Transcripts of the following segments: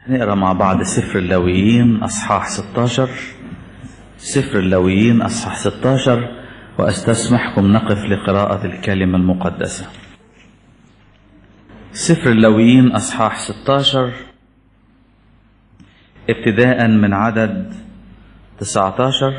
هنقرا مع بعض سفر اللاويين اصحاح 16 سفر اللاويين اصحاح 16 واستسمحكم نقف لقراءة الكلمة المقدسة سفر اللاويين اصحاح 16 ابتداء من عدد 19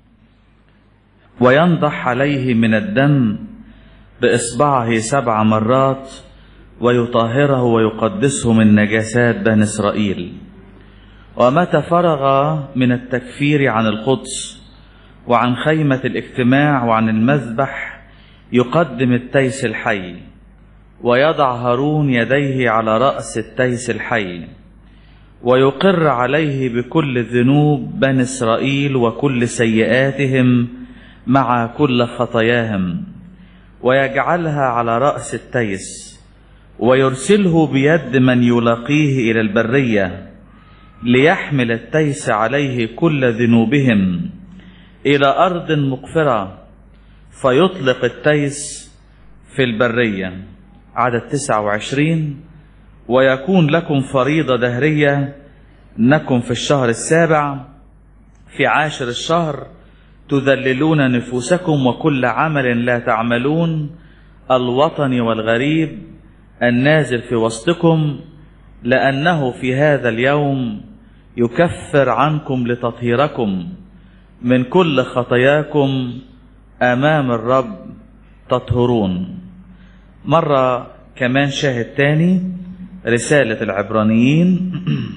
وينضح عليه من الدم باصبعه سبع مرات ويطهره ويقدسه من نجاسات بني اسرائيل ومتى فرغ من التكفير عن القدس وعن خيمه الاجتماع وعن المذبح يقدم التيس الحي ويضع هارون يديه على راس التيس الحي ويقر عليه بكل ذنوب بني اسرائيل وكل سيئاتهم مع كل خطاياهم ويجعلها على راس التيس ويرسله بيد من يلاقيه الى البريه ليحمل التيس عليه كل ذنوبهم الى ارض مقفره فيطلق التيس في البريه عدد 29 ويكون لكم فريضه دهريه انكم في الشهر السابع في عاشر الشهر تذللون نفوسكم وكل عمل لا تعملون الوطن والغريب النازل في وسطكم لأنه في هذا اليوم يكفر عنكم لتطهيركم من كل خطاياكم أمام الرب تطهرون مرة كمان شاهد تاني رسالة العبرانيين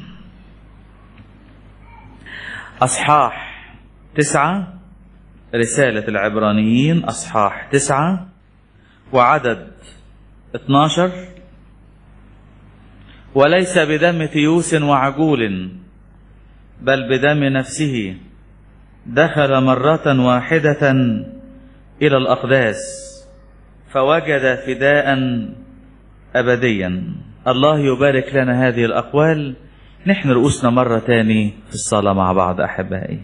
أصحاح تسعة رسالة العبرانيين أصحاح تسعة وعدد 12 وليس بدم تيوس وعجول بل بدم نفسه دخل مرة واحدة إلى الأقداس فوجد فداء أبديا الله يبارك لنا هذه الأقوال نحن رؤوسنا مرة تاني في الصلاة مع بعض أحبائي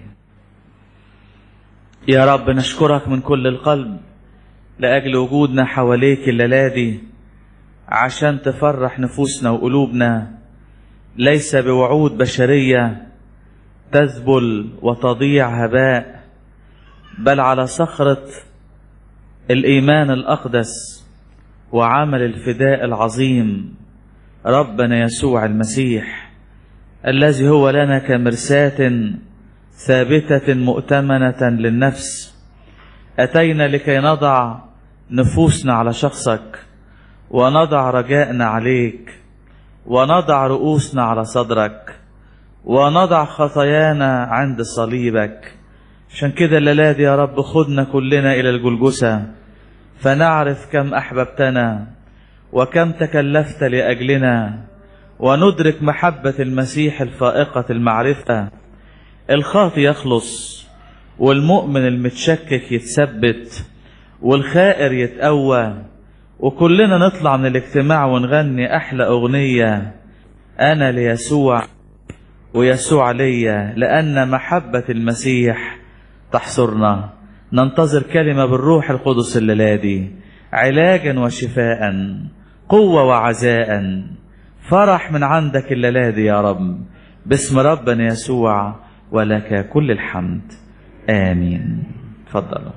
يا رب نشكرك من كل القلب لأجل وجودنا حواليك الليلة دي عشان تفرح نفوسنا وقلوبنا ليس بوعود بشرية تذبل وتضيع هباء بل على صخرة الإيمان الأقدس وعمل الفداء العظيم ربنا يسوع المسيح الذي هو لنا كمرساة ثابتة مؤتمنة للنفس أتينا لكي نضع نفوسنا على شخصك ونضع رجائنا عليك ونضع رؤوسنا على صدرك ونضع خطايانا عند صليبك عشان كده الليلة دي يا رب خدنا كلنا إلى الجلجسة فنعرف كم أحببتنا وكم تكلفت لأجلنا وندرك محبة المسيح الفائقة المعرفة الخاطي يخلص والمؤمن المتشكك يتثبت والخائر يتقوى وكلنا نطلع من الاجتماع ونغني أحلى أغنية أنا ليسوع ويسوع ليا لأن محبة المسيح تحصرنا ننتظر كلمة بالروح القدس الليلة دي علاجا وشفاء قوة وعزاء فرح من عندك الليلة دي يا رب باسم ربنا يسوع ولك كل الحمد آمين تفضلوا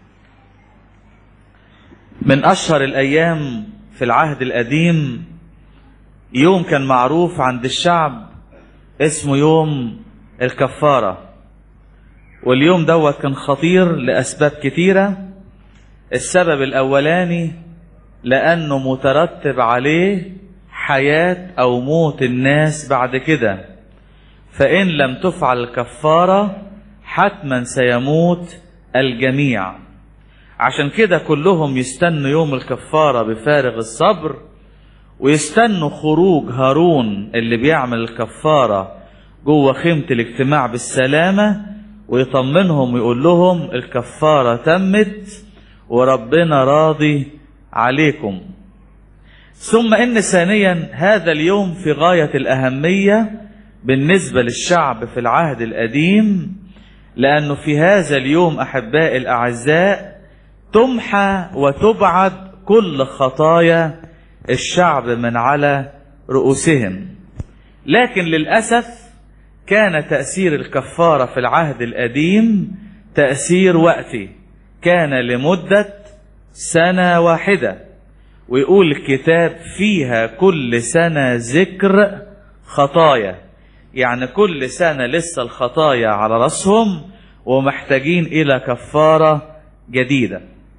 من أشهر الأيام في العهد القديم يوم كان معروف عند الشعب اسمه يوم الكفارة واليوم دوت كان خطير لأسباب كتيرة السبب الأولاني لأنه مترتب عليه حياة أو موت الناس بعد كده فإن لم تفعل الكفارة حتما سيموت الجميع عشان كده كلهم يستنوا يوم الكفارة بفارغ الصبر ويستنوا خروج هارون اللي بيعمل الكفارة جوه خيمة الاجتماع بالسلامة ويطمنهم ويقول لهم الكفارة تمت وربنا راضي عليكم ثم ان ثانيا هذا اليوم في غاية الأهمية بالنسبة للشعب في العهد القديم لأنه في هذا اليوم أحبائي الأعزاء تمحى وتبعد كل خطايا الشعب من على رؤوسهم لكن للأسف كان تأثير الكفارة في العهد القديم تأثير وقتي كان لمدة سنة واحدة ويقول الكتاب فيها كل سنة ذكر خطايا يعني كل سنة لسه الخطايا على رأسهم ومحتاجين إلى كفارة جديدة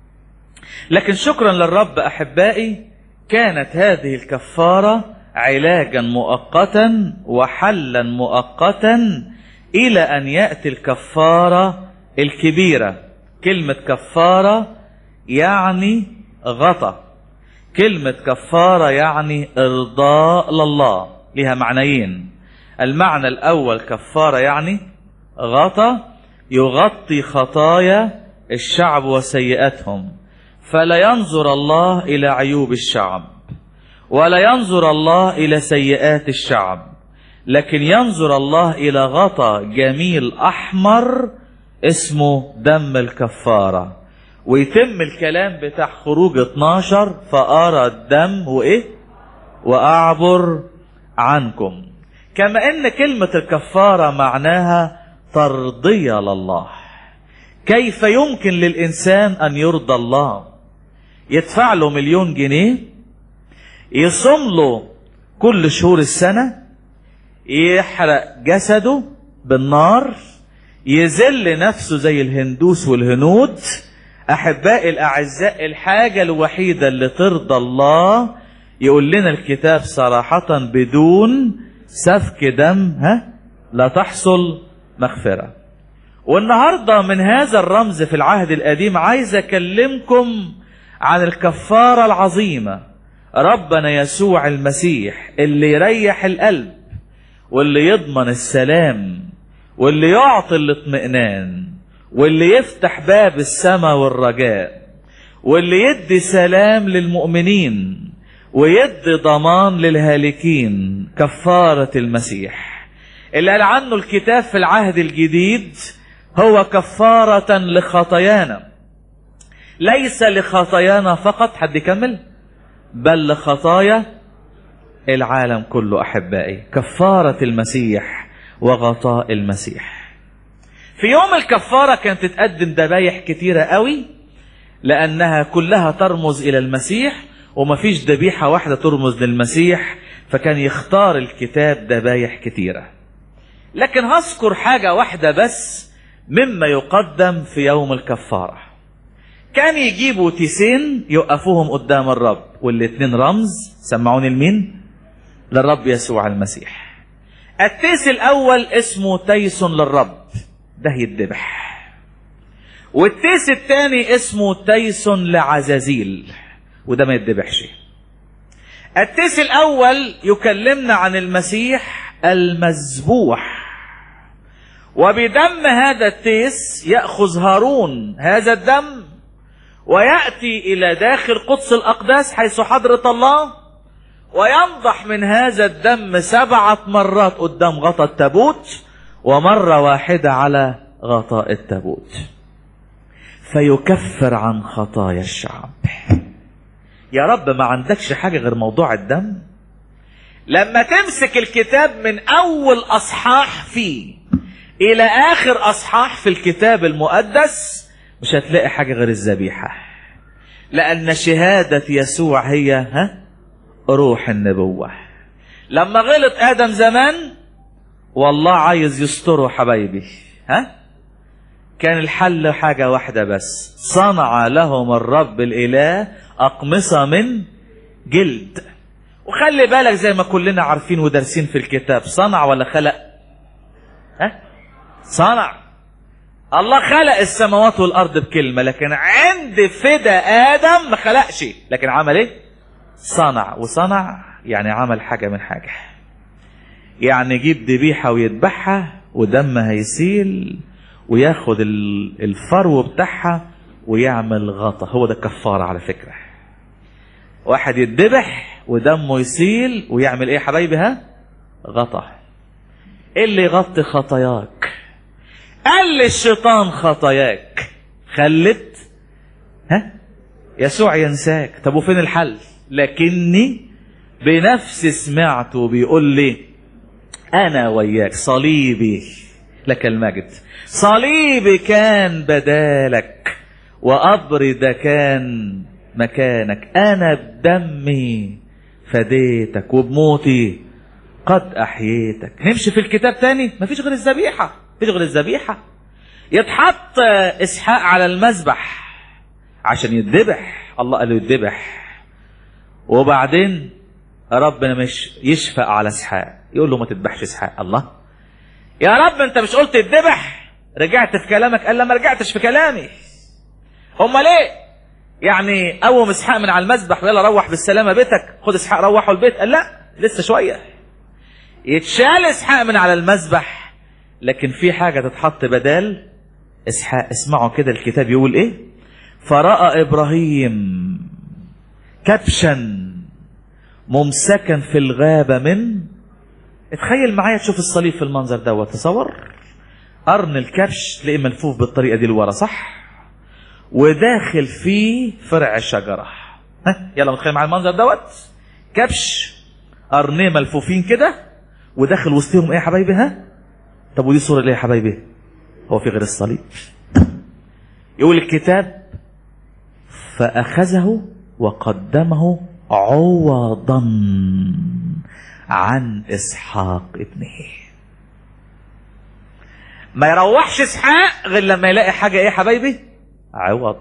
لكن شكرا للرب أحبائي كانت هذه الكفارة علاجا مؤقتا وحلا مؤقتا إلى أن يأتي الكفارة الكبيرة كلمة كفارة يعني غطى كلمة كفارة يعني إرضاء لله لها معنيين المعنى الأول كفارة يعني غطى يغطي خطايا الشعب وسيئاتهم فلا ينظر الله إلى عيوب الشعب ولا ينظر الله إلى سيئات الشعب لكن ينظر الله إلى غطى جميل أحمر اسمه دم الكفارة ويتم الكلام بتاع خروج 12 فأرى الدم وإيه وأعبر عنكم كما ان كلمة الكفارة معناها ترضية لله كيف يمكن للإنسان أن يرضى الله يدفع له مليون جنيه يصوم له كل شهور السنة يحرق جسده بالنار يذل نفسه زي الهندوس والهنود أحبائي الأعزاء الحاجة الوحيدة اللي ترضى الله يقول لنا الكتاب صراحة بدون سفك دم ها لا تحصل مغفرة والنهاردة من هذا الرمز في العهد القديم عايز أكلمكم عن الكفارة العظيمة ربنا يسوع المسيح اللي يريح القلب واللي يضمن السلام واللي يعطي الاطمئنان واللي يفتح باب السماء والرجاء واللي يدي سلام للمؤمنين ويدي ضمان للهالكين كفارة المسيح اللي قال عنه الكتاب في العهد الجديد هو كفارة لخطايانا ليس لخطايانا فقط حد يكمل بل لخطايا العالم كله أحبائي كفارة المسيح وغطاء المسيح في يوم الكفارة كانت تتقدم ذبايح كتيرة قوي لأنها كلها ترمز إلى المسيح ومفيش ذبيحة واحدة ترمز للمسيح فكان يختار الكتاب ذبايح كتيرة لكن هذكر حاجة واحدة بس مما يقدم في يوم الكفارة كان يجيبوا تيسين يوقفوهم قدام الرب والاتنين رمز سمعوني لمين للرب يسوع المسيح التيس الأول اسمه تيس للرب ده يتذبح والتيس الثاني اسمه تيس لعزازيل وده ما يتذبحش التيس الأول يكلمنا عن المسيح المذبوح وبدم هذا التيس يأخذ هارون هذا الدم ويأتي إلى داخل قدس الأقداس حيث حضرة الله وينضح من هذا الدم سبعة مرات قدام غطى التابوت ومرة واحدة على غطاء التابوت فيكفر عن خطايا الشعب يا رب ما عندكش حاجة غير موضوع الدم لما تمسك الكتاب من أول أصحاح فيه إلى آخر أصحاح في الكتاب المقدس مش هتلاقي حاجة غير الذبيحة لأن شهادة يسوع هي ها روح النبوة لما غلط آدم زمان والله عايز يستره حبايبي ها كان الحل حاجة واحدة بس صنع لهم الرب الإله أقمصة من جلد وخلي بالك زي ما كلنا عارفين ودارسين في الكتاب صنع ولا خلق ها صنع الله خلق السماوات والأرض بكلمة لكن عند فدا آدم ما خلقش لكن عمل ايه صنع وصنع يعني عمل حاجة من حاجة يعني يجيب ذبيحة ويذبحها ودمها يسيل وياخد الفرو بتاعها ويعمل غطا هو ده كفارة على فكرة واحد يتذبح ودمه يسيل ويعمل ايه يا حبايبي ها غطا ايه اللي يغطي خطاياك قال للشيطان خطاياك خلت ها يسوع ينساك طب وفين الحل لكني بنفسي سمعت وبيقول لي انا وياك صليبي لك المجد صليبي كان بدالك وقبري ده كان مكانك انا بدمي فديتك وبموتي قد احييتك نمشي في الكتاب تاني مفيش غير الذبيحه مفيش غير الذبيحه يتحط اسحاق على المذبح عشان يتذبح الله قال له يتذبح وبعدين ربنا مش يشفق على اسحاق يقول له ما تذبحش اسحاق الله يا رب انت مش قلت يتذبح رجعت في كلامك قال لا ما رجعتش في كلامي امال ايه يعني قوم اسحاق من على المذبح ويلا روح بالسلامه بيتك خد اسحاق روحه البيت قال لا لسه شويه يتشال اسحاق من على المذبح لكن في حاجه تتحط بدال اسحاق اسمعوا كده الكتاب يقول ايه فراى ابراهيم كبشا ممسكا في الغابه من اتخيل معايا تشوف الصليب في المنظر دوت تصور قرن الكبش تلاقيه ملفوف بالطريقه دي لورا صح وداخل فيه فرع شجره ها يلا متخيل معايا المنظر دوت كبش قرنين ملفوفين كده وداخل وسطهم ايه يا حبايبي ها طب ودي صوره ايه يا حبايبي هو في غير الصليب يقول الكتاب فاخذه وقدمه عوضا عن اسحاق ابنه ما يروحش اسحاق غير لما يلاقي حاجه ايه يا حبايبي عوض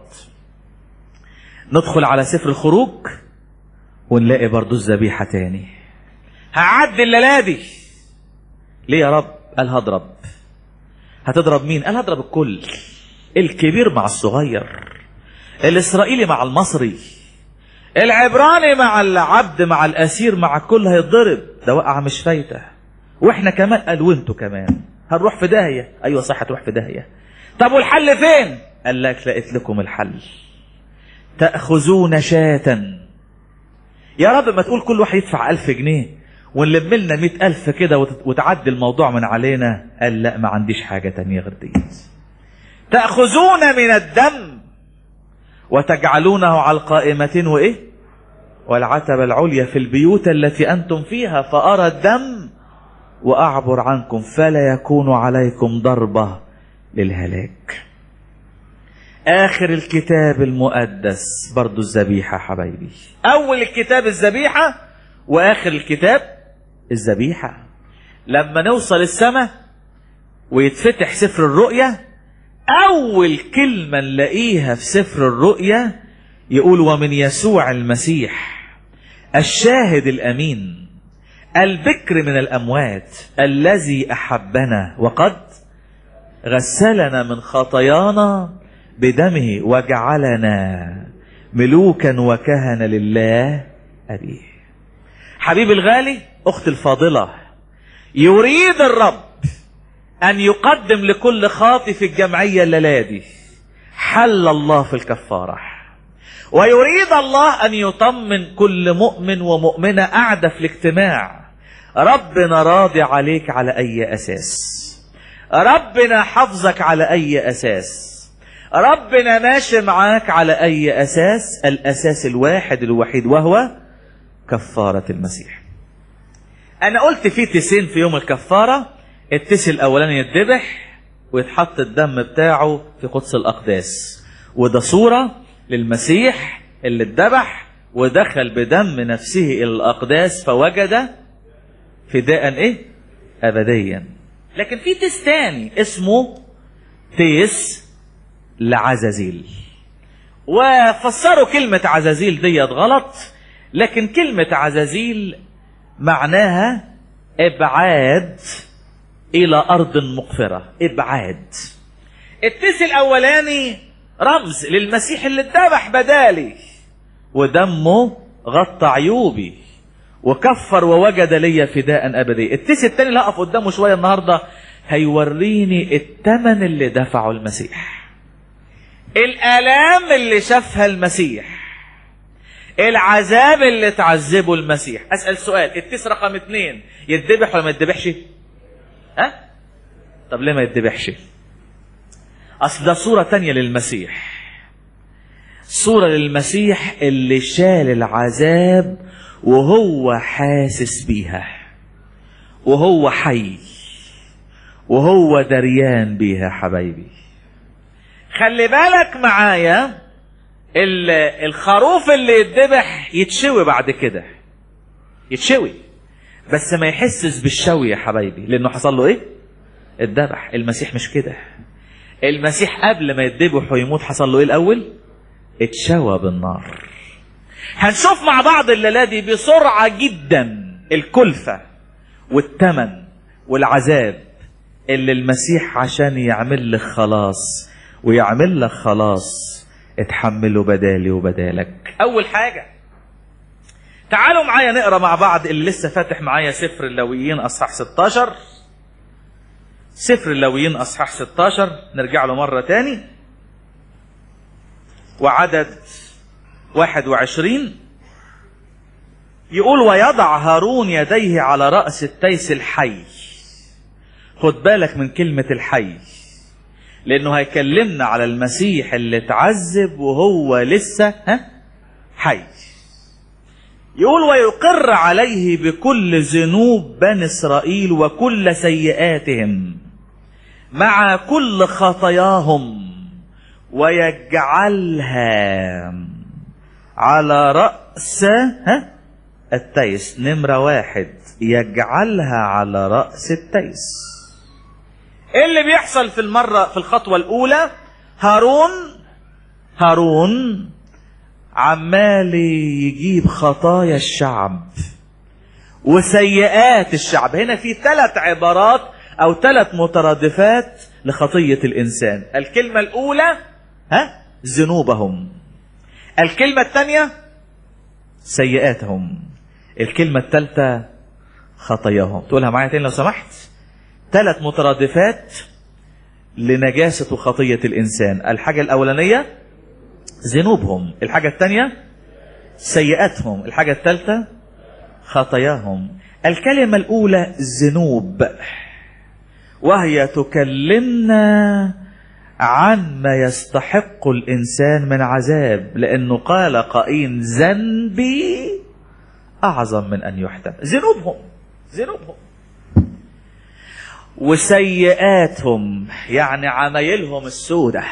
ندخل على سفر الخروج ونلاقي برضو الذبيحه تاني هعدي الليله دي ليه يا رب قال هضرب هتضرب مين قال هضرب الكل الكبير مع الصغير الاسرائيلي مع المصري العبراني مع العبد مع الاسير مع الكل هيتضرب ده وقع مش فايته واحنا كمان قال وانتوا كمان هنروح في داهيه ايوه صح هتروح في داهيه طب والحل فين قال لك لقيت لكم الحل تاخذون شاة يا رب ما تقول كل واحد يدفع ألف جنيه ونلم لنا مئة ألف كده وت- وتعدي الموضوع من علينا قال لا ما عنديش حاجة تانية غير دي تأخذون من الدم وتجعلونه على القائمة وإيه والعتبة العليا في البيوت التي أنتم فيها فأرى الدم وأعبر عنكم فلا يكون عليكم ضربة للهلاك آخر الكتاب المقدس برضو الذبيحة حبايبي أول الكتاب الذبيحة وآخر الكتاب الذبيحة لما نوصل السماء ويتفتح سفر الرؤيا أول كلمة نلاقيها في سفر الرؤيا يقول ومن يسوع المسيح الشاهد الأمين البكر من الأموات الذي أحبنا وقد غسلنا من خطايانا بدمه وجعلنا ملوكا وكهنة لله أبيه حبيبي الغالي أختي الفاضلة يريد الرب أن يقدم لكل خاطي في الجمعية الليلة دي حل الله في الكفارة ويريد الله أن يطمن كل مؤمن ومؤمنة قاعدة في الاجتماع ربنا راضي عليك على أي أساس ربنا حفظك على أي أساس ربنا ماشي معاك على أي أساس الأساس الواحد الوحيد وهو كفارة المسيح أنا قلت في تسين في يوم الكفارة التس الأولاني يتذبح ويتحط الدم بتاعه في قدس الأقداس وده صورة للمسيح اللي اتذبح ودخل بدم نفسه إلى الأقداس فوجد فداء إيه؟ أبديا لكن في تيس تاني اسمه تيس لعزازيل وفسروا كلمة عزازيل ديت غلط لكن كلمة عزازيل معناها إبعاد إلى أرض مقفرة إبعاد التيس الأولاني رمز للمسيح اللي اتذبح بدالي ودمه غطى عيوبي وكفر ووجد لي فداء ابدي التيس التاني اللي هقف قدامه شويه النهارده هيوريني الثمن اللي دفعه المسيح الالام اللي شافها المسيح العذاب اللي تعذبه المسيح اسال سؤال التيس رقم اتنين يتذبح ولا ما يتذبحش ها طب ليه ما يتذبحش اصل ده صوره تانية للمسيح صورة للمسيح اللي شال العذاب وهو حاسس بيها وهو حي وهو دريان بيها حبايبي خلي بالك معايا ال- الخروف اللي يتذبح يتشوي بعد كده يتشوي بس ما يحسش بالشوي يا حبايبي لانه حصل له ايه اتذبح المسيح مش كده المسيح قبل ما يتذبح ويموت حصل له ايه الاول اتشوى بالنار هنشوف مع بعض الليله دي بسرعه جدا الكلفه والثمن والعذاب اللي المسيح عشان يعمل لك خلاص ويعمل لك خلاص اتحمله بدالي وبدالك اول حاجه تعالوا معايا نقرا مع بعض اللي لسه فاتح معايا سفر اللاويين اصحاح 16 سفر اللاويين اصحاح 16 نرجع له مره تاني وعدد 21 يقول ويضع هارون يديه على رأس التيس الحي خد بالك من كلمة الحي لأنه هيكلمنا على المسيح اللي اتعذب وهو لسه ها حي يقول ويقر عليه بكل ذنوب بني إسرائيل وكل سيئاتهم مع كل خطاياهم ويجعلها على رأس ها التيس نمرة واحد يجعلها على رأس التيس ايه اللي بيحصل في المرة في الخطوة الأولى هارون هارون عمال يجيب خطايا الشعب وسيئات الشعب هنا في ثلاث عبارات أو ثلاث مترادفات لخطية الإنسان الكلمة الأولى ها ذنوبهم الكلمة الثانية سيئاتهم الكلمة الثالثة خطاياهم تقولها معايا تاني لو سمحت ثلاث مترادفات لنجاسة وخطية الإنسان الحاجة الأولانية ذنوبهم الحاجة الثانية سيئاتهم الحاجة الثالثة خطاياهم الكلمة الأولى ذنوب وهي تكلمنا عن ما يستحق الإنسان من عذاب لأنه قال قائين ذنبي أعظم من أن يحتمل ذنوبهم ذنوبهم وسيئاتهم يعني عمايلهم السودة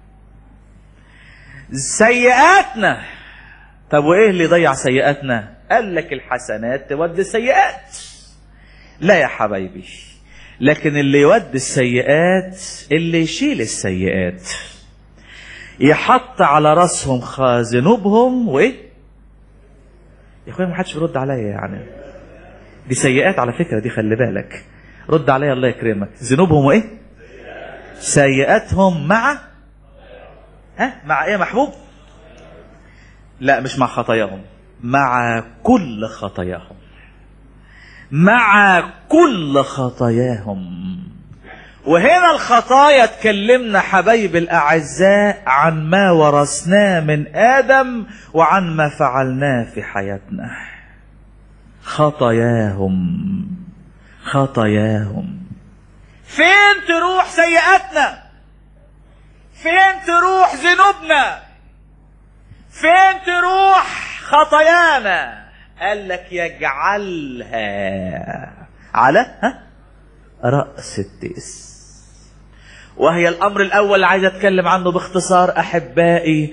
سيئاتنا طب وايه اللي يضيع سيئاتنا قال لك الحسنات تودي السيئات لا يا حبايبي لكن اللي يودي السيئات اللي يشيل السيئات يحط على راسهم خ- ذنوبهم وايه يا اخويا ما حدش بيرد عليا يعني دي سيئات على فكره دي خلي بالك رد عليا الله يكرمك ذنوبهم وايه سيئاتهم مع ها مع ايه يا محبوب لا مش مع خطاياهم مع كل خطاياهم مع كل خطاياهم وهنا الخطايا تكلمنا حبايب الأعزاء عن ما ورثناه من آدم وعن ما فعلناه في حياتنا خطاياهم خطاياهم فين تروح سيئاتنا فين تروح ذنوبنا فين تروح خطايانا قال لك يجعلها على ها رأس التيس وهي الأمر الأول اللي عايز أتكلم عنه باختصار أحبائي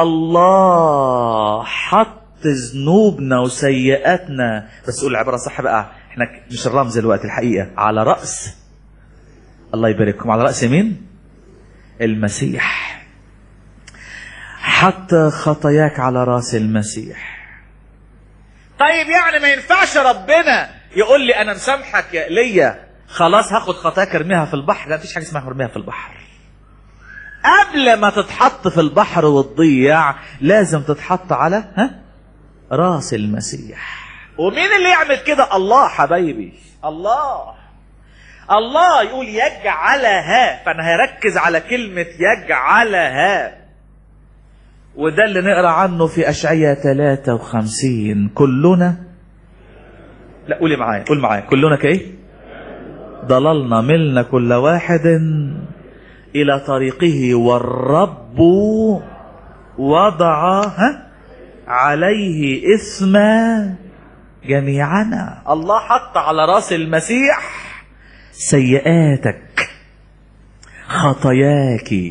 الله حط ذنوبنا وسيئاتنا بس قول العبارة صح بقى احنا مش الرمز الوقت الحقيقة على رأس الله يبارككم على رأس مين المسيح حط خطاياك على راس المسيح طيب يعني ما ينفعش ربنا يقول لي انا مسامحك يا ايليا خلاص هاخد خطاياك ارميها في البحر لا مفيش حاجه اسمها ارميها في البحر قبل ما تتحط في البحر وتضيع لازم تتحط على ها راس المسيح ومين اللي يعمل كده الله حبايبي الله الله يقول يجعلها فانا هركز على كلمة يجعلها وده اللي نقرا عنه في اشعياء 53 كلنا لا قولي معايا قول معايا كلنا كايه ضللنا ملنا كل واحد الى طريقه والرب وضع ها عليه اسم جميعنا الله حط على راس المسيح سيئاتك خطاياك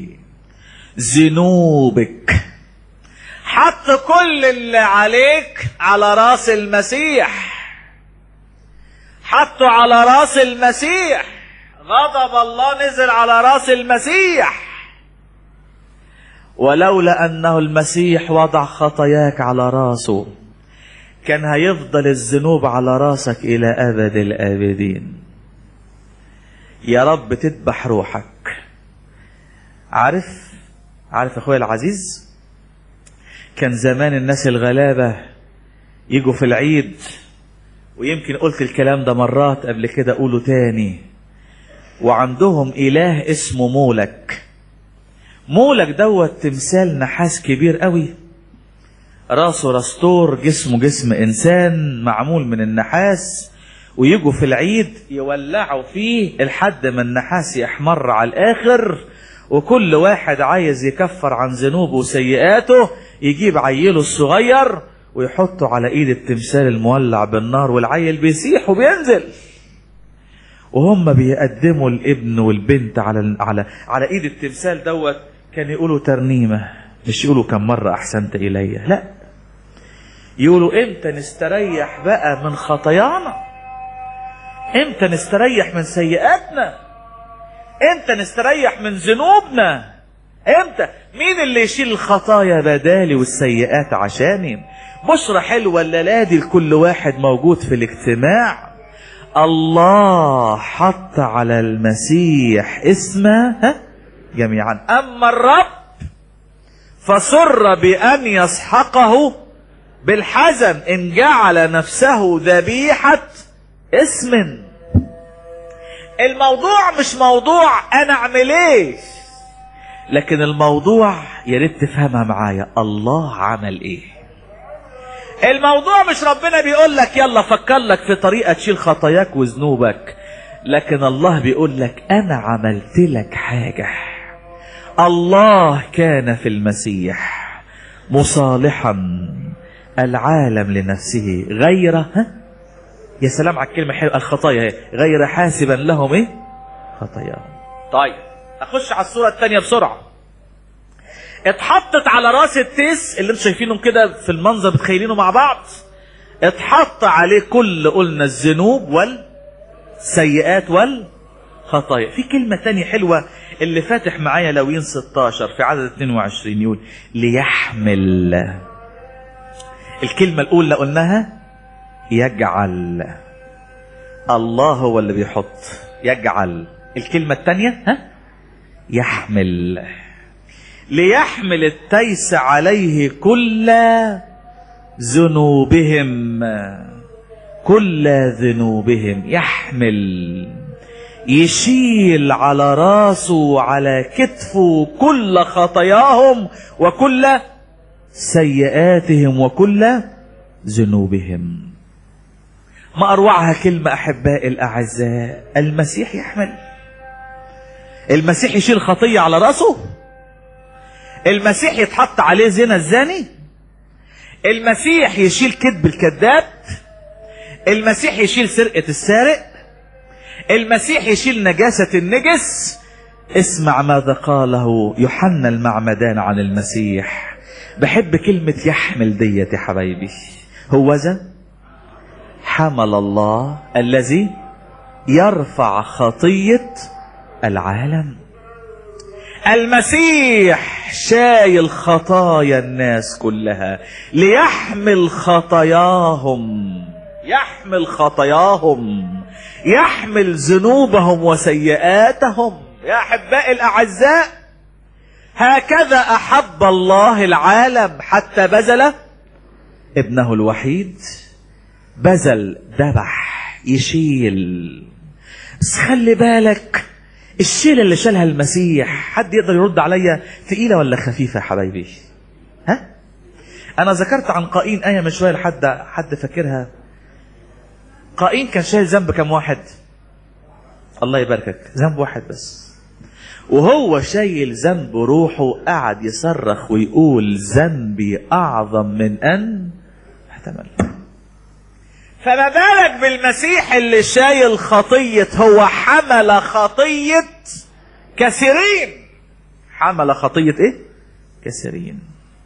ذنوبك حط كل اللي عليك على راس المسيح حطه على راس المسيح غضب الله نزل على راس المسيح ولولا انه المسيح وضع خطاياك على راسه كان هيفضل الذنوب على راسك الى ابد الابدين يا رب تذبح روحك عارف عارف اخويا العزيز كان زمان الناس الغلابه يجوا في العيد ويمكن قلت الكلام ده مرات قبل كده اقوله تاني وعندهم اله اسمه مولك مولك دوت تمثال نحاس كبير قوي راسه راستور جسمه جسم انسان معمول من النحاس ويجوا في العيد يولعوا فيه لحد ما النحاس يحمر على الاخر وكل واحد عايز يكفر عن ذنوبه وسيئاته يجيب عيله الصغير ويحطه على ايد التمثال المولع بالنار والعيل بيسيح وبينزل وهم بيقدموا الابن والبنت على على على ايد التمثال دوت كان يقولوا ترنيمه مش يقولوا كم مره احسنت الي لا يقولوا امتى نستريح بقى من خطايانا امتى نستريح من سيئاتنا امتى نستريح من ذنوبنا امتى مين اللي يشيل الخطايا بدالي والسيئات عشاني بشرة حلوة الليلة دي لكل واحد موجود في الاجتماع الله حط على المسيح اسمه ها جميعا اما الرب فسر بان يسحقه بالحزن ان جعل نفسه ذبيحه اسم الموضوع مش موضوع انا اعمل ايه لكن الموضوع يا ريت تفهمها معايا الله عمل ايه الموضوع مش ربنا بيقول لك يلا فكر لك في طريقه تشيل خطاياك وذنوبك لكن الله بيقول لك انا عملت لك حاجه الله كان في المسيح مصالحا العالم لنفسه غير ها يا سلام على الكلمه حلوه الخطايا هي غير حاسبا لهم ايه خطاياهم طيب اخش على الصوره الثانيه بسرعه اتحطت على راس التيس اللي انتم شايفينهم كده في المنظر متخيلينه مع بعض اتحط عليه كل قلنا الذنوب والسيئات والخطايا في كلمة تانية حلوة اللي فاتح معايا لوين 16 في عدد 22 يقول ليحمل الكلمة الأولى قلناها يجعل الله هو اللي بيحط يجعل الكلمة الثانية ها يحمل ليحمل التيس عليه كل ذنوبهم كل ذنوبهم يحمل يشيل على راسه وعلى كتفه كل خطاياهم وكل سيئاتهم وكل ذنوبهم ما أروعها كلمة أحبائي الأعزاء المسيح يحمل المسيح يشيل خطية على راسه المسيح يتحط عليه زنا الزاني المسيح يشيل كذب الكذاب المسيح يشيل سرقة السارق المسيح يشيل نجاسة النجس اسمع ماذا قاله يوحنا المعمدان عن المسيح بحب كلمة يحمل ديت يا حبايبي هو ذا حمل الله الذي يرفع خطية العالم المسيح شايل خطايا الناس كلها ليحمل خطاياهم يحمل خطاياهم يحمل ذنوبهم وسيئاتهم يا احبائي الاعزاء هكذا احب الله العالم حتى بذل ابنه الوحيد بذل ذبح يشيل بس خلي بالك الشيله اللي شالها المسيح حد يقدر يرد عليا تقيله ولا خفيفه يا حبايبي ها انا ذكرت عن قايين ايه من شويه لحد حد فاكرها قايين كان شايل ذنب كم واحد الله يباركك ذنب واحد بس وهو شايل ذنب روحه قعد يصرخ ويقول ذنبي اعظم من ان احتمل فما بالك بالمسيح اللي شايل خطية هو حمل خطية كثيرين حمل خطية ايه كثيرين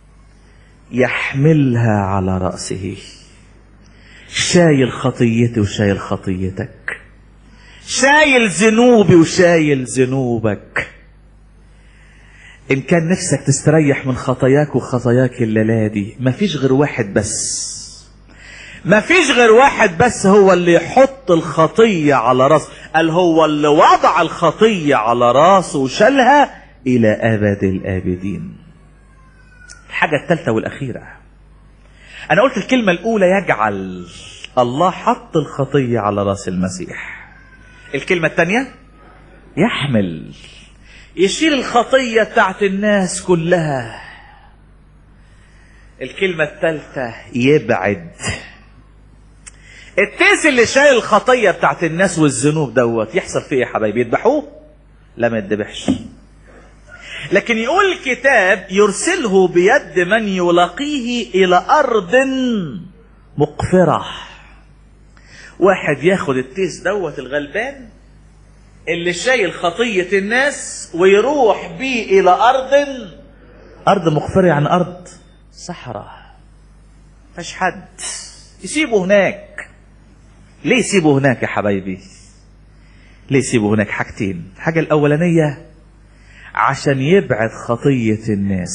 يحملها على رأسه شايل خطيتي وشايل خطيتك شايل ذنوبي وشايل ذنوبك ان كان نفسك تستريح من خطاياك وخطاياك الليلة دي مفيش غير واحد بس مفيش غير واحد بس هو اللي يحط الخطية على راسه قال هو اللي وضع الخطية على راسه وشالها الى ابد الابدين الحاجة الثالثة والاخيرة انا قلت الكلمة الاولى يجعل الله حط الخطية على راس المسيح الكلمة الثانية يحمل يشيل الخطية بتاعت الناس كلها الكلمة الثالثة يبعد التيس اللي شايل الخطية بتاعت الناس والذنوب دوت يحصل فيه يا حبايبي يذبحوه لا ما يذبحش لكن يقول الكتاب يرسله بيد من يلاقيه إلى أرض مقفرة واحد ياخد التيس دوت الغلبان اللي شايل خطية الناس ويروح بيه إلى أرض أرض مقفرة يعني أرض صحراء فش حد يسيبه هناك ليه يسيبه هناك يا حبايبي ليه يسيبه هناك حاجتين الحاجة الأولانية عشان يبعد خطية الناس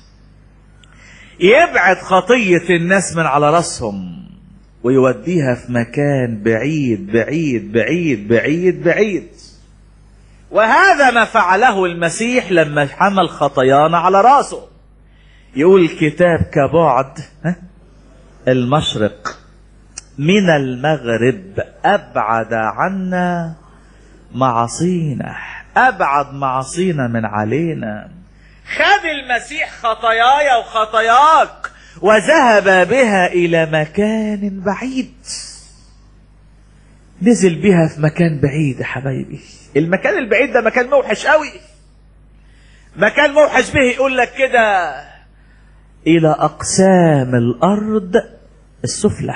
يبعد خطية الناس من على راسهم ويوديها في مكان بعيد بعيد بعيد بعيد بعيد وهذا ما فعله المسيح لما حمل خطايانا على راسه يقول الكتاب كبعد ها؟ المشرق من المغرب أبعد عنا معاصينا أبعد معاصينا من علينا خد المسيح خطاياي وخطاياك وذهب بها إلى مكان بعيد نزل بها في مكان بعيد يا حبايبي المكان البعيد ده مكان موحش قوي مكان موحش به يقول لك كده إلى أقسام الأرض السفلى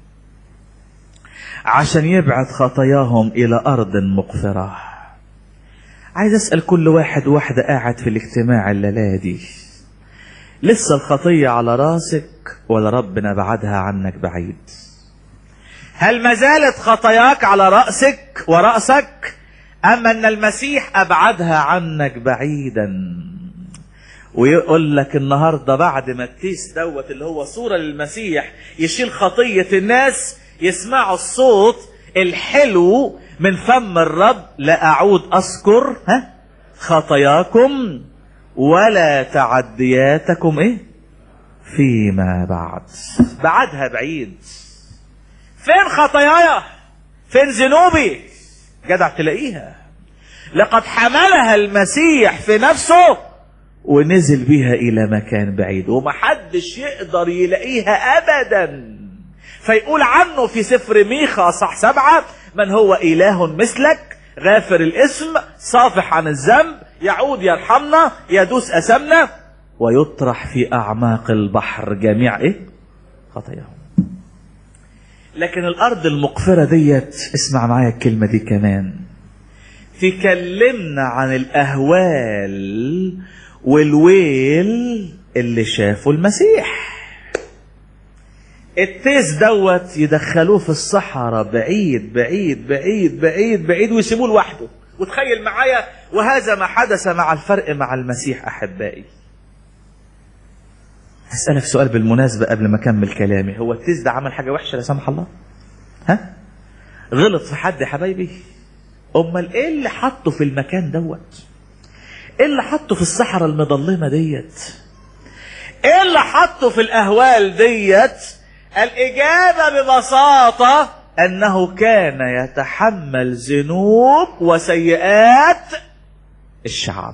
عشان يبعد خطاياهم إلى أرض مقفرة عايز أسأل كل واحد واحدة قاعد في الاجتماع الليلة دي لسه الخطية على راسك ولا ربنا بعدها عنك بعيد هل ما زالت خطاياك على رأسك ورأسك أم أن المسيح أبعدها عنك بعيدا ويقول لك النهاردة بعد ما التيس دوت اللي هو صورة للمسيح يشيل خطية الناس يسمعوا الصوت الحلو من فم الرب لا أعود أذكر ها خطاياكم ولا تعدياتكم إيه فيما بعد بعدها بعيد فين خطاياي فين ذنوبي جدع تلاقيها لقد حملها المسيح في نفسه ونزل بها الى مكان بعيد ومحدش يقدر يلاقيها ابدا فيقول عنه في سفر ميخا صح سبعة من هو اله مثلك غافر الاسم صافح عن الذنب يعود يرحمنا يدوس اثمنا ويطرح في اعماق البحر جميع ايه خطاياهم لكن الارض المقفرة ديت اسمع معايا الكلمة دي كمان تكلمنا عن الاهوال والويل اللي شافوا المسيح التيس دوت يدخلوه في الصحراء بعيد بعيد بعيد بعيد بعيد ويسيبوه لوحده وتخيل معايا وهذا ما حدث مع الفرق مع المسيح احبائي هسألك سؤال بالمناسبة قبل ما أكمل كلامي هو التيس ده عمل حاجة وحشة لا سمح الله ها غلط في حد يا حبايبي أمال إيه اللي حطه في المكان دوت إيه اللي حطه في الصحراء المظلمة ديت إيه اللي حطه في الأهوال ديت الإجابة ببساطة أنه كان يتحمل ذنوب وسيئات الشعب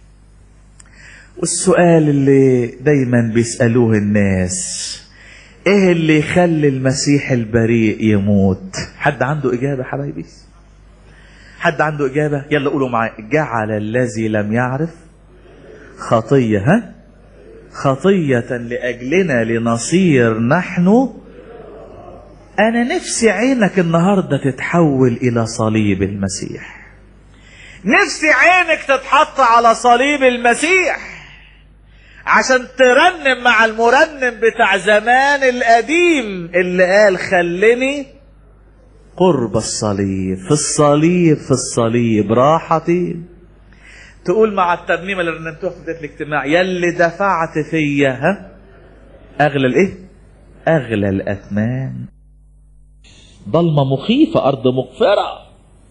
والسؤال اللي دايما بيسألوه الناس ايه اللي يخلي المسيح البريء يموت حد عنده اجابة حبايبي حد عنده اجابة يلا قولوا معايا جعل الذي لم يعرف خطية ها خطية لأجلنا لنصير نحن انا نفسي عينك النهارده تتحول الى صليب المسيح نفسي عينك تتحط على صليب المسيح عشان ترنم مع المرنم بتاع زمان القديم اللي قال خلني قرب الصليب في الصليب في الصليب راحتي تقول مع الترنيمه اللي رنمتوها في بدايه الاجتماع يلي دفعت فيا ها اغلى الايه اغلى الاثمان ضلمه مخيفه ارض مغفره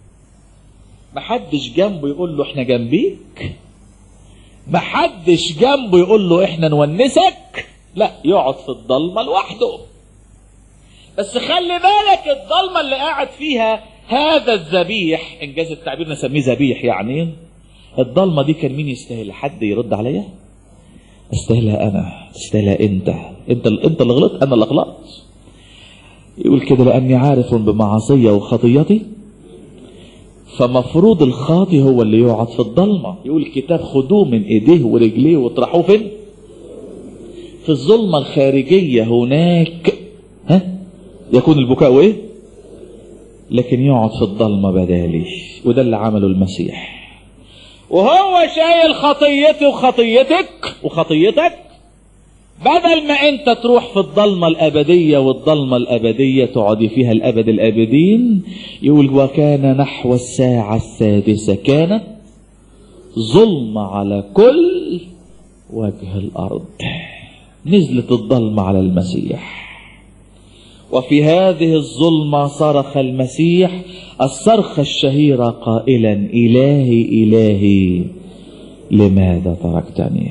محدش جنبه يقول له احنا جنبيك محدش جنبه يقول له احنا نونسك لا يقعد في الضلمه لوحده بس خلي بالك الضلمه اللي قاعد فيها هذا الذبيح انجاز التعبير نسميه ذبيح يعني الضلمه دي كان مين يستاهل حد يرد عليا استاهلها انا تستاهلها انت انت انت اللي غلطت انا اللي غلطت يقول كده لاني عارف بمعاصي وخطيتي فمفروض الخاطي هو اللي يقعد في الضلمه يقول الكتاب خدوه من ايديه ورجليه واطرحوه فين في الظلمه الخارجيه هناك ها يكون البكاء وايه لكن يقعد في الضلمه بدالي وده اللي عمله المسيح وهو شايل خطيتي وخطيتك وخطيتك بدل ما انت تروح في الضلمة الأبدية والضلمة الأبدية تقعدي فيها الأبد الآبدين يقول وكان نحو الساعة السادسة كان ظلم على كل وجه الأرض نزلت الضلمة على المسيح وفي هذه الظلمة صرخ المسيح الصرخة الشهيرة قائلا إلهي إلهي لماذا تركتني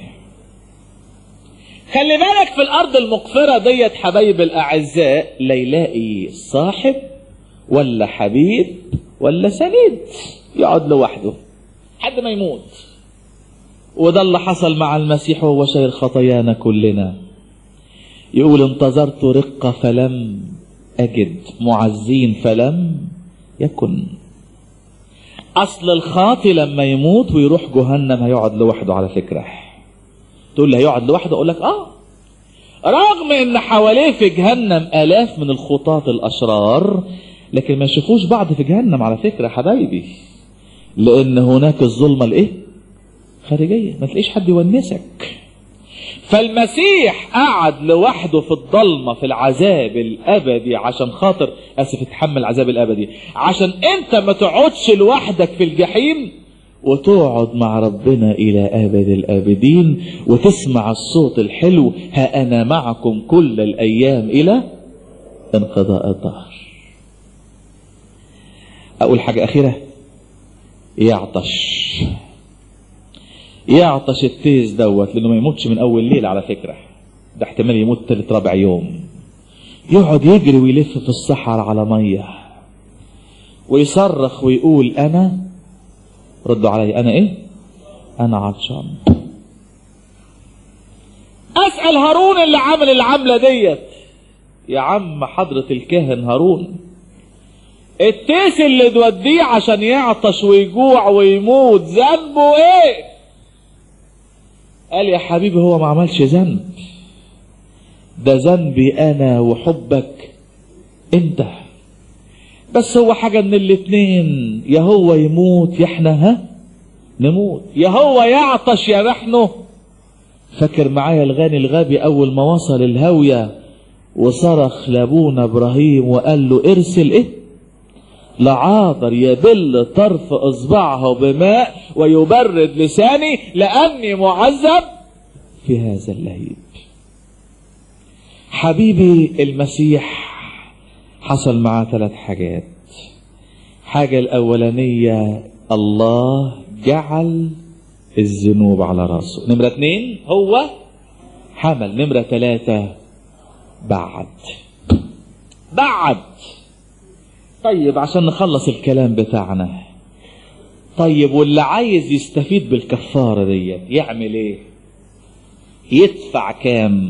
خلي بالك في الأرض المقفرة ديت حبايب الأعزاء لا يلاقي صاحب ولا حبيب ولا سند يقعد لوحده حد ما يموت وده اللي حصل مع المسيح وهو شايل خطايانا كلنا يقول انتظرت رقة فلم أجد معزين فلم يكن أصل الخاطي لما يموت ويروح جهنم هيقعد لوحده على فكرة تقول لي هيقعد لوحده أقول لك آه رغم إن حواليه في جهنم آلاف من الخطاة الأشرار لكن ما يشوفوش بعض في جهنم على فكرة حبايبي لأن هناك الظلمة الإيه؟ خارجية ما تلاقيش حد يونسك فالمسيح قعد لوحده في الضلمه في العذاب الابدي عشان خاطر اسف اتحمل العذاب الابدي عشان انت ما تقعدش لوحدك في الجحيم وتقعد مع ربنا الى ابد الابدين وتسمع الصوت الحلو ها انا معكم كل الايام الى انقضاء الظهر اقول حاجه اخيره يعطش يعطش التيز دوت لانه ما يموتش من اول ليله على فكره ده احتمال يموت تالت رابع يوم يقعد يجري ويلف في الصحراء على ميه ويصرخ ويقول انا ردوا علي انا ايه انا عطشان اسال هارون اللي عمل العمله ديت يا عم حضره الكاهن هارون التيس اللي توديه عشان يعطش ويجوع ويموت ذنبه ايه قال يا حبيبي هو ما عملش ذنب ده ذنبي انا وحبك انت بس هو حاجة من الاتنين يا هو يموت يا احنا ها نموت يا هو يعطش يا نحن فاكر معايا الغني الغبي اول ما وصل الهاوية وصرخ لابونا ابراهيم وقال له ارسل ايه لعاذر يبل طرف اصبعه بماء ويبرد لساني لاني معذب في هذا اللهيب حبيبي المسيح حصل معاه ثلاث حاجات حاجة الأولانية الله جعل الذنوب على راسه نمرة اتنين هو حمل نمرة ثلاثة بعد بعد طيب عشان نخلص الكلام بتاعنا طيب واللي عايز يستفيد بالكفارة ديت يعمل ايه يدفع كام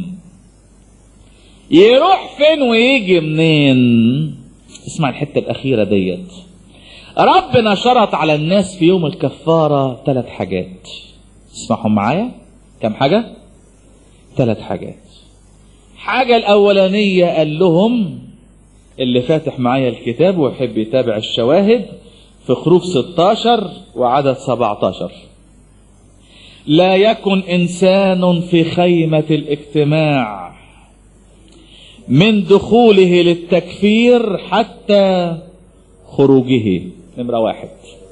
يروح فين ويجي منين اسمع الحتة الأخيرة ديت ربنا شرط على الناس في يوم الكفارة ثلاث حاجات اسمعهم معايا كم حاجة ثلاث حاجات حاجة الأولانية قال لهم اللي فاتح معايا الكتاب ويحب يتابع الشواهد في خروج 16 وعدد 17 لا يكن انسان في خيمه الاجتماع من دخوله للتكفير حتى خروجه نمره واحد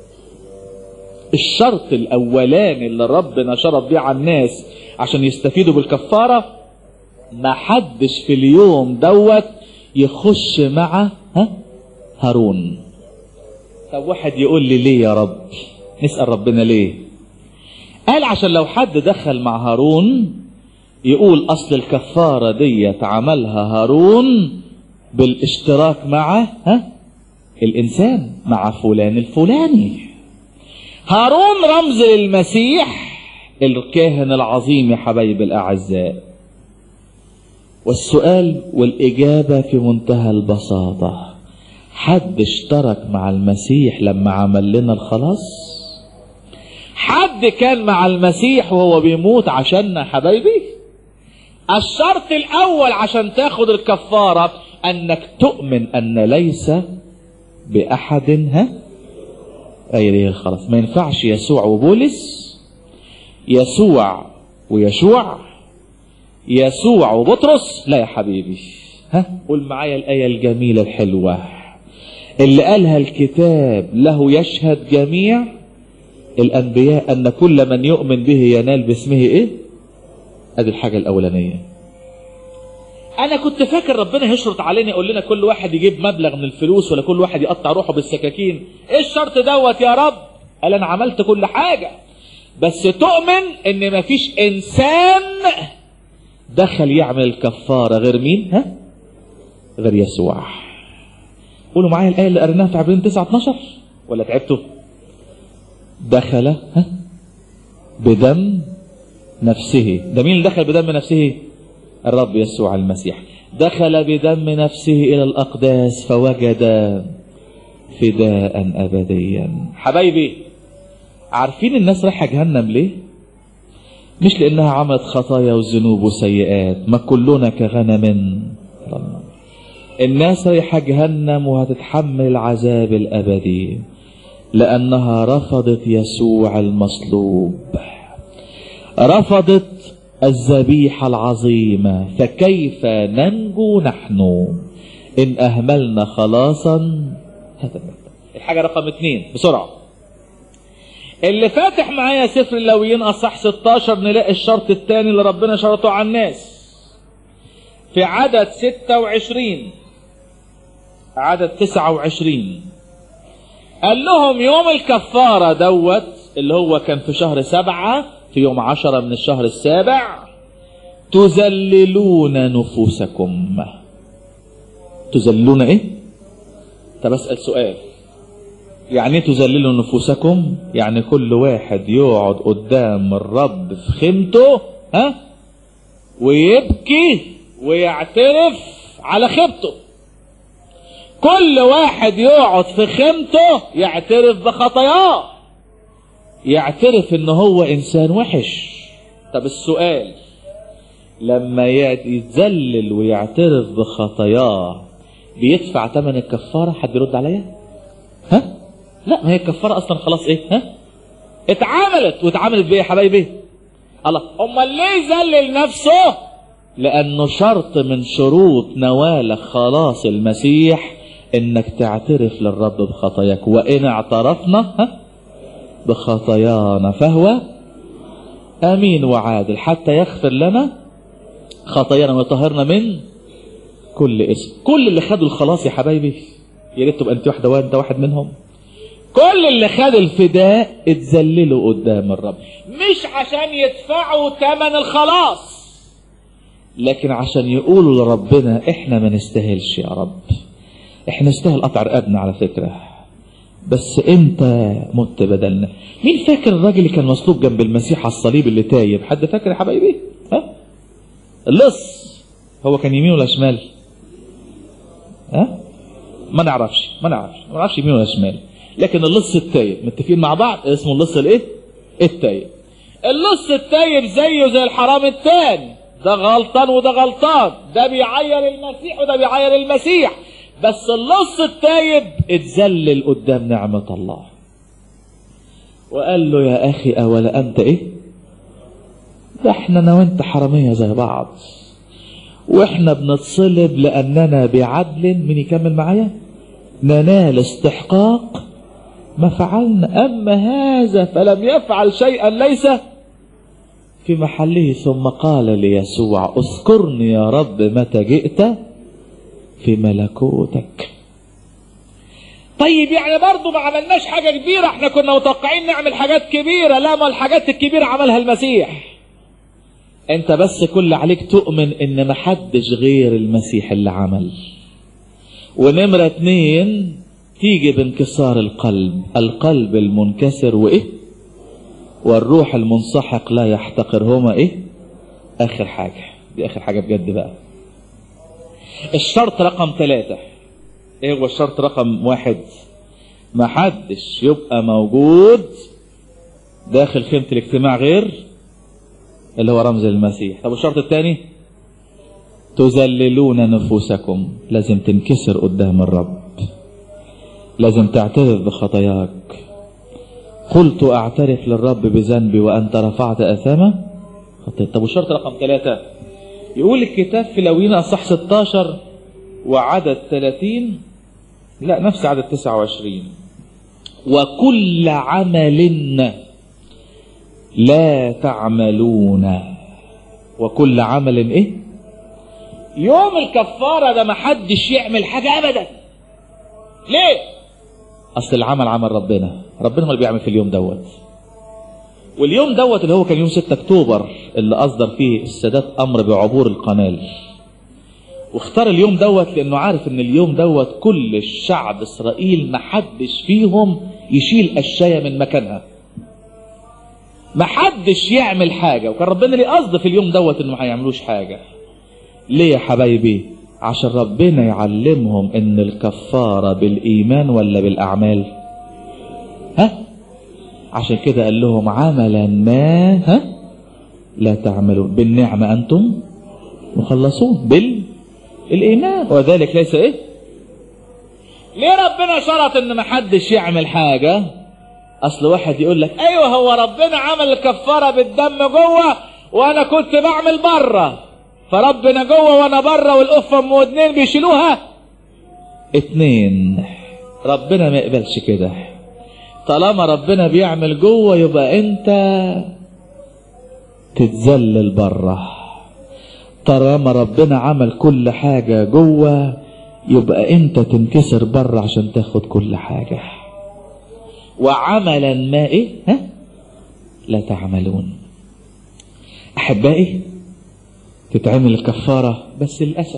الشرط الاولاني اللي ربنا شرط بيه على الناس عشان يستفيدوا بالكفاره ما حدش في اليوم دوت يخش مع ها هارون طب واحد يقول لي ليه يا رب نسال ربنا ليه قال عشان لو حد دخل مع هارون يقول اصل الكفاره ديت عملها هارون بالاشتراك مع ها الانسان مع فلان الفلاني هارون رمز للمسيح الكاهن العظيم يا حبايبي الاعزاء والسؤال والاجابه في منتهى البساطه حد اشترك مع المسيح لما عمل لنا الخلاص حد كان مع المسيح وهو بيموت عشاننا حبايبي الشرط الاول عشان تاخد الكفاره انك تؤمن ان ليس باحد ها غيره الخلاص ما ينفعش يسوع وبولس يسوع ويشوع يسوع وبطرس لا يا حبيبي ها قول معايا الايه الجميله الحلوه اللي قالها الكتاب له يشهد جميع الانبياء ان كل من يؤمن به ينال باسمه ايه ادي الحاجه الاولانيه انا كنت فاكر ربنا يشرط علينا يقول لنا كل واحد يجيب مبلغ من الفلوس ولا كل واحد يقطع روحه بالسكاكين ايه الشرط دوت يا رب قال انا عملت كل حاجه بس تؤمن ان مفيش انسان دخل يعمل الكفاره غير مين ها غير يسوع قولوا معايا الايه اللي قريناها في عبرين 9 12 ولا تعبتوا دخل ها بدم نفسه ده مين اللي دخل بدم نفسه الرب يسوع المسيح دخل بدم نفسه الى الاقداس فوجد فداء ابديا حبايبي عارفين الناس رايحه جهنم ليه مش لانها عملت خطايا وذنوب وسيئات ما كلنا كغنم ضل الناس رايحه جهنم وهتتحمل العذاب الابدي لانها رفضت يسوع المصلوب رفضت الذبيحه العظيمه فكيف ننجو نحن ان اهملنا خلاصا الحاجه رقم اتنين بسرعه اللي فاتح معايا سفر اللويين اصح 16 نلاقي الشرط الثاني اللي ربنا شرطه على الناس في عدد 26 عدد 29 قال لهم يوم الكفارة دوت اللي هو كان في شهر سبعة في يوم عشرة من الشهر السابع تذللون نفوسكم تذللون ايه طب اسأل سؤال يعني ايه تذللوا نفوسكم يعني كل واحد يقعد قدام الرب في خيمته ها ويبكي ويعترف على خيبته كل واحد يقعد في خيمته يعترف بخطاياه يعترف ان هو انسان وحش طب السؤال لما يتذلل ويعترف بخطاياه بيدفع ثمن الكفاره حد يرد عليا ها لا ما هي الكفاره اصلا خلاص ايه ها اتعملت واتعملت بايه يا حبايبي الله امال ليه ذلل نفسه لانه شرط من شروط نوال خلاص المسيح انك تعترف للرب بخطاياك وان اعترفنا ها بخطايانا فهو امين وعادل حتى يغفر لنا خطايانا ويطهرنا من كل اسم كل اللي خدوا الخلاص يا حبايبي يا ريت تبقى انت واحده وانت واحد منهم كل اللي خد الفداء اتذللوا قدام الرب مش عشان يدفعوا ثمن الخلاص لكن عشان يقولوا لربنا احنا ما نستاهلش يا رب احنا نستاهل قطع رقبنا على فكره بس انت مت بدلنا مين فاكر الراجل اللي كان مصلوب جنب المسيح على الصليب اللي تايب حد فاكر يا حبايبي ها اللص هو كان يمين ولا شمال ها ما نعرفش ما نعرفش ما نعرفش يمين ولا شمال لكن اللص التايب متفقين مع بعض اسمه اللص الايه التايب اللص التايب زيه زي الحرام التاني ده غلطان وده غلطان ده بيعير المسيح وده بيعير المسيح بس اللص التايب اتذلل قدام نعمة الله وقال له يا اخي اولا انت ايه ده احنا انا وانت حرامية زي بعض واحنا بنتصلب لاننا بعدل من يكمل معايا ننال استحقاق ما فعلنا اما هذا فلم يفعل شيئا ليس في محله ثم قال ليسوع اذكرني يا رب متى جئت في ملكوتك طيب يعني برضه ما عملناش حاجة كبيرة احنا كنا متوقعين نعمل حاجات كبيرة لا ما الحاجات الكبيرة عملها المسيح انت بس كل عليك تؤمن ان محدش غير المسيح اللي عمل ونمرة اتنين تيجي بانكسار القلب القلب المنكسر وايه والروح المنسحق لا يحتقرهما ايه اخر حاجة دي اخر حاجة بجد بقى الشرط رقم ثلاثة ايه هو الشرط رقم واحد ما حدش يبقى موجود داخل خيمة الاجتماع غير اللي هو رمز المسيح طب والشرط الثاني تذللون نفوسكم لازم تنكسر قدام الرب لازم تعترف بخطاياك قلت اعترف للرب بذنبي وانت رفعت اثامه خطيت طب والشرط رقم ثلاثة يقول الكتاب في لوينا اصح 16 وعدد 30 لا نفس عدد 29 وكل عمل لا تعملون وكل عمل ايه يوم الكفارة ده ما حدش يعمل حاجة ابدا ليه اصل العمل عمل ربنا ربنا هو اللي بيعمل في اليوم دوت واليوم دوت اللي هو كان يوم 6 اكتوبر اللي اصدر فيه السادات امر بعبور القنال واختار اليوم دوت لانه عارف ان اليوم دوت كل الشعب اسرائيل محدش فيهم يشيل اشياء من مكانها محدش يعمل حاجه وكان ربنا ليه قصد في اليوم دوت انه ما هيعملوش حاجه ليه يا حبايبي عشان ربنا يعلمهم ان الكفاره بالايمان ولا بالاعمال ها عشان كده قال لهم عملا ما ها لا تعملون بالنعمه انتم مخلصون بالايمان وذلك ليس ايه ليه ربنا شرط ان محدش يعمل حاجه اصل واحد يقول لك ايوه هو ربنا عمل الكفاره بالدم جوه وانا كنت بعمل بره فربنا جوه وانا بره والقفه ام ودنين بيشيلوها اتنين ربنا ما يقبلش كده طالما ربنا بيعمل جوه يبقى انت تتذلل بره طالما ربنا عمل كل حاجة جوه يبقى انت تنكسر بره عشان تاخد كل حاجة وعملا ما ايه ها لا تعملون احبائي تتعمل الكفارة بس للأسف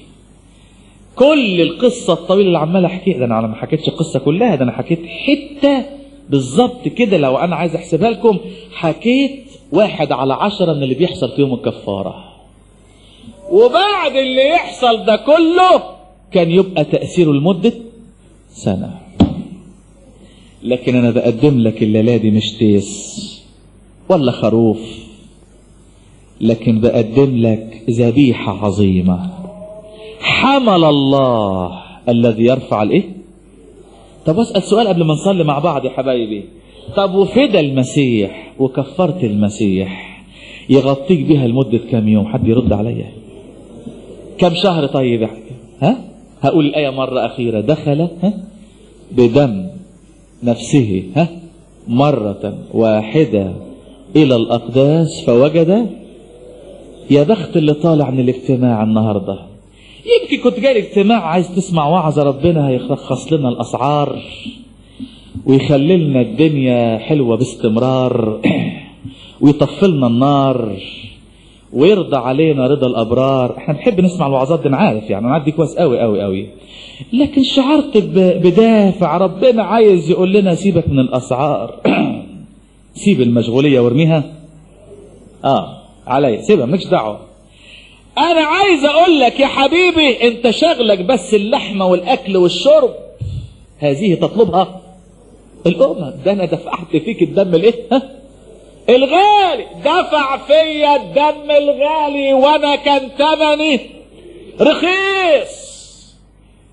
كل القصة الطويلة اللي عمال احكيها ده انا ما حكيتش القصة كلها ده انا حكيت حتة بالظبط كده لو انا عايز احسبها لكم حكيت واحد على عشرة من اللي بيحصل في يوم الكفارة وبعد اللي يحصل ده كله كان يبقى تأثيره لمدة سنة لكن انا بقدم لك الليلة دي مش تيس ولا خروف لكن بقدم لك ذبيحة عظيمة حمل الله الذي يرفع الايه طب اسأل سؤال قبل ما نصلي مع بعض يا حبايبي طب وفدى المسيح وكفرت المسيح يغطيك بها لمدة كام يوم حد يرد عليا كم شهر طيب يا حبيبي ها هقول الآية مرة أخيرة دخل ها بدم نفسه ها مرة واحدة إلى الأقداس فوجد يا بخت اللي طالع من الاجتماع النهارده يمكن كنت جاي الاجتماع عايز تسمع وعظة ربنا هيرخص لنا الأسعار ويخلي لنا الدنيا حلوة باستمرار ويطفلنا النار ويرضى علينا رضا الأبرار احنا بنحب نسمع الوعظات دي أنا عارف يعني أنا عارف دي كويس قوي قوي قوي لكن شعرت ب- بدافع ربنا عايز يقول لنا سيبك من الأسعار سيب المشغولية وارميها اه عليا سيبها مالكش دعوة انا عايز اقول لك يا حبيبي انت شغلك بس اللحمة والاكل والشرب هذه تطلبها الامم ده انا دفعت فيك الدم الايه ها الغالي دفع فيا الدم الغالي وانا كان ثمني رخيص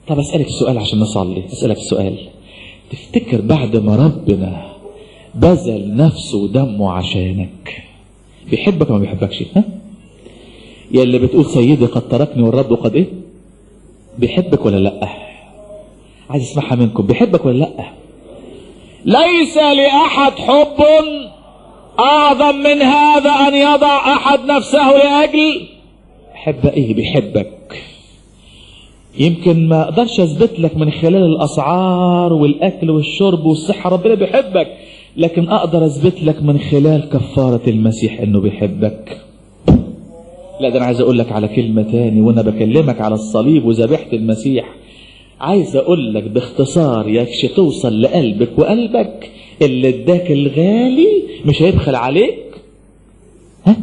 طب اسالك سؤال عشان نصلي اسالك سؤال تفتكر بعد ما ربنا بذل نفسه ودمه عشانك بيحبك ولا ما بيحبكش ها يا اللي بتقول سيدي قد تركني والرب قد ايه بيحبك ولا لا عايز اسمعها منكم بيحبك ولا لا ليس لاحد حب اعظم من هذا ان يضع احد نفسه لاجل حب ايه بيحبك يمكن ما اقدرش اثبت لك من خلال الاسعار والاكل والشرب والصحه ربنا بيحبك لكن اقدر اثبت لك من خلال كفاره المسيح انه بيحبك لا ده انا عايز اقول لك على كلمه تاني وانا بكلمك على الصليب وذبيحه المسيح عايز اقول لك باختصار يكش توصل لقلبك وقلبك اللي اداك الغالي مش هيبخل عليك ها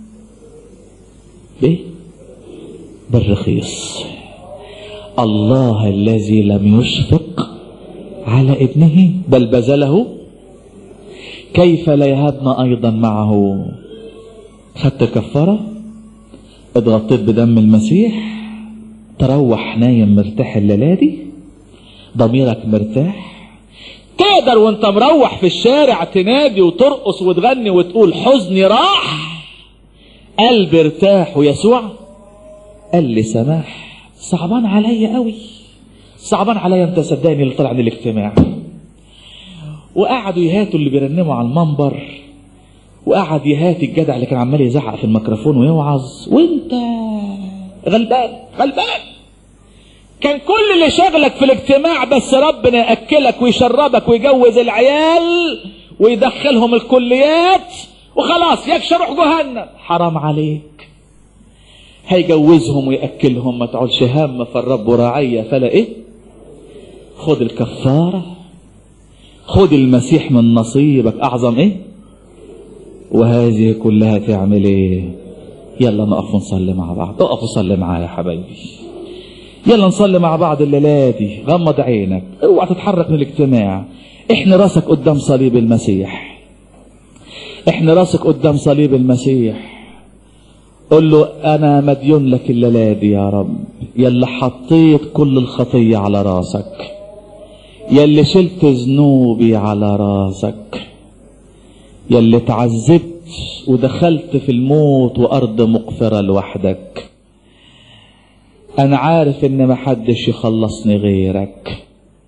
بايه بالرخيص الله الذي لم يشفق على ابنه بل بذله كيف لا يهبنا ايضا معه خدت الكفاره اتغطيت بدم المسيح تروح نايم مرتاح الليله دي ضميرك مرتاح تقدر وانت مروح في الشارع تنادي وترقص وتغني وتقول حزني راح قلبي ارتاح ويسوع قال لي سماح صعبان عليا قوي صعبان عليا انت صدقني اللي طلع من الاجتماع وقعدوا يهاتوا اللي بيرنموا على المنبر وقعد يهاتي الجدع اللي كان عمال يزعق في الميكروفون ويوعظ وانت غلبان غلبان كان كل اللي شغلك في الاجتماع بس ربنا ياكلك ويشربك ويجوز العيال ويدخلهم الكليات وخلاص يكش روح جهنم حرام عليك هيجوزهم ويأكلهم ما تقعدش هم فالرب راعية فلا ايه خد الكفارة خد المسيح من نصيبك اعظم ايه وهذه كلها تعمل ايه يلا نقف ونصلي مع بعض اقف وصلي معايا يا حبايبي يلا نصلي مع بعض الليلة دي غمض عينك اوعى تتحرك من الاجتماع احنا راسك قدام صليب المسيح احنا راسك قدام صليب المسيح قل له انا مديون لك الليلة دي يا رب يلا حطيت كل الخطية على راسك يلي شلت ذنوبي على راسك يلي تعذبت ودخلت في الموت وارض مقفرة لوحدك انا عارف ان محدش يخلصني غيرك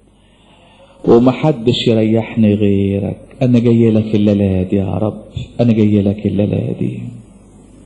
ومحدش يريحني غيرك انا جاي لك الليلة دي يا رب انا جاي لك الليلة دي